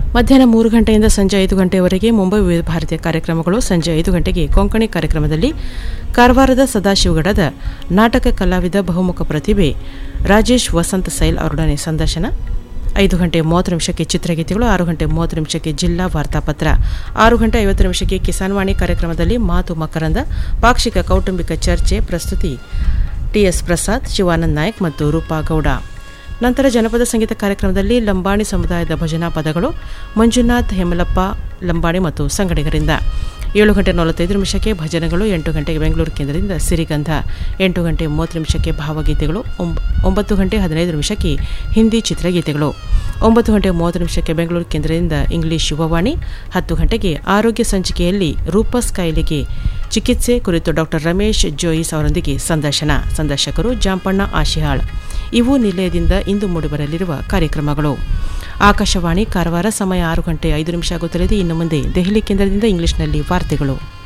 ಮಧ್ಯಾಹ್ನ ಮೂರು ಗಂಟೆಯಿಂದ ಸಂಜೆ ಐದು ಗಂಟೆಯವರೆಗೆ ಮುಂಬೈ ವಿವಿಧ ಭಾರತೀಯ ಕಾರ್ಯಕ್ರಮಗಳು ಸಂಜೆ ಐದು ಗಂಟೆಗೆ ಕೊಂಕಣಿ ಕಾರ್ಯಕ್ರಮದಲ್ಲಿ ಕಾರವಾರದ ಸದಾಶಿವಗಡದ ನಾಟಕ ಕಲಾವಿದ ಬಹುಮುಖ ಪ್ರತಿಭೆ ರಾಜೇಶ್ ವಸಂತ ಸೈಲ್ ಅವರೊಡನೆ ಸಂದರ್ಶನ ಐದು ಗಂಟೆ ಮೂವತ್ತು ನಿಮಿಷಕ್ಕೆ ಚಿತ್ರಗೀತೆಗಳು ಆರು ಗಂಟೆ ಮೂವತ್ತು ನಿಮಿಷಕ್ಕೆ ಜಿಲ್ಲಾ ವಾರ್ತಾಪತ್ರ ಆರು ಗಂಟೆ ಐವತ್ತು ನಿಮಿಷಕ್ಕೆ ಕಿಸಾನ್ವಾಣಿ ಕಾರ್ಯಕ್ರಮದಲ್ಲಿ ಮಾತು ಮಕರಂದ ಪಾಕ್ಷಿಕ ಕೌಟುಂಬಿಕ ಚರ್ಚೆ ಪ್ರಸ್ತುತಿ ಟಿಎಸ್ ಪ್ರಸಾದ್ ಶಿವಾನಂದ್ ನಾಯಕ್ ಮತ್ತು ರೂಪಾ ಗೌಡ ನಂತರ ಜನಪದ ಸಂಗೀತ ಕಾರ್ಯಕ್ರಮದಲ್ಲಿ ಲಂಬಾಣಿ ಸಮುದಾಯದ ಭಜನಾ ಪದಗಳು ಮಂಜುನಾಥ್ ಹೇಮಲಪ್ಪ ಲಂಬಾಣಿ ಮತ್ತು ಸಂಗಡಿಗರಿಂದ ಏಳು ಗಂಟೆ ನಲವತ್ತೈದು ನಿಮಿಷಕ್ಕೆ ಭಜನೆಗಳು ಎಂಟು ಗಂಟೆಗೆ ಬೆಂಗಳೂರು ಕೇಂದ್ರದಿಂದ ಸಿರಿಗಂಧ ಎಂಟು ಗಂಟೆ ಮೂವತ್ತು ನಿಮಿಷಕ್ಕೆ ಭಾವಗೀತೆಗಳು ಒಂಬ- ಒಂಬತ್ತು ಗಂಟೆ ಹದಿನೈದು ನಿಮಿಷಕ್ಕೆ ಹಿಂದಿ ಚಿತ್ರಗೀತೆಗಳು ಒಂಬತ್ತು ಗಂಟೆ ಮೂವತ್ತು ನಿಮಿಷಕ್ಕೆ ಬೆಂಗಳೂರು ಕೇಂದ್ರದಿಂದ ಇಂಗ್ಲಿಷ್ ಯುವವಾಣಿ ಹತ್ತು ಗಂಟೆಗೆ ಆರೋಗ್ಯ ಸಂಚಿಕೆಯಲ್ಲಿ ರೂಪಸ್ ಕಾಯಿಲೆಗೆ ಚಿಕಿತ್ಸೆ ಕುರಿತು ಡಾಕ್ಟರ್ ರಮೇಶ್ ಜೋಯಿಸ್ ಅವರೊಂದಿಗೆ ಸಂದರ್ಶನ ಸಂದರ್ಶಕರು ಜಾಂಪಣ್ಣ ಆಶಿಹಾಳ್ ಇವು ನಿಲಯದಿಂದ ಇಂದು ಮೂಡಿಬರಲಿರುವ ಕಾರ್ಯಕ್ರಮಗಳು ಆಕಾಶವಾಣಿ ಕಾರವಾರ ಸಮಯ ಆರು ಗಂಟೆ ಐದು ನಿಮಿಷ ಆಗುತ್ತಲಿದೆ ಇನ್ನು ಮುಂದೆ ದೆಹಲಿ ಕೇಂದ್ರದಿಂದ ಇಂಗ್ಲಿಷ್ನಲ್ಲಿ ವಾರ್ತೆಗಳು